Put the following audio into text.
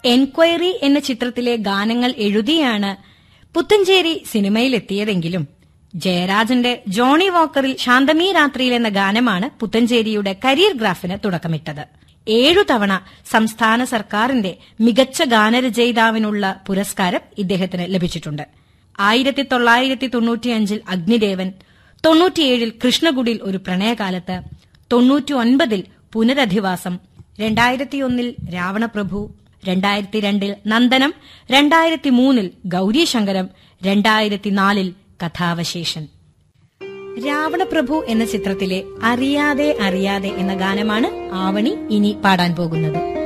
enquiry എന്ന ചിത്രത്തിലെ ഗാനങ്ങൾ എഴുതിയാണ് പുത്തഞ്ചേരി സിനിമയിലെത്തിയതെങ്കിലും ജയരാജന്റെ ജോണി വോക്കറിൽ ശാന്തമീ രാത്രിയിൽ എന്ന ഗാനമാണ് പുത്തഞ്ചേരിയുടെ കരിയർ ഗ്രാഫിന് തുടക്കമിട്ടത് ഏഴു തവണ സംസ്ഥാന സർക്കാരിന്റെ മികച്ച ഗാനരചയിതാവിനുള്ള പുരസ്കാരം ഇദ്ദേഹത്തിന് ലഭിച്ചിട്ടുണ്ട് ആയിരത്തി തൊള്ളായിരത്തി തൊണ്ണൂറ്റിയഞ്ചിൽ അഗ്നിദേവൻ തൊണ്ണൂറ്റിയേഴിൽ കൃഷ്ണകുടിൽ ഒരു പ്രണയകാലത്ത് തൊണ്ണൂറ്റി ഒൻപതിൽ പുനരധിവാസം രണ്ടായിരത്തിയൊന്നിൽ രാവണപ്രഭു രണ്ടായിരത്തി രണ്ടിൽ നന്ദനം രണ്ടായിരത്തി മൂന്നിൽ ഗൌരീശങ്കരം രണ്ടായിരത്തി നാലിൽ കഥാവശേഷൻ രാവണപ്രഭു എന്ന ചിത്രത്തിലെ അറിയാതെ അറിയാതെ എന്ന ഗാനമാണ് ആവണി ഇനി പാടാൻ പോകുന്നത്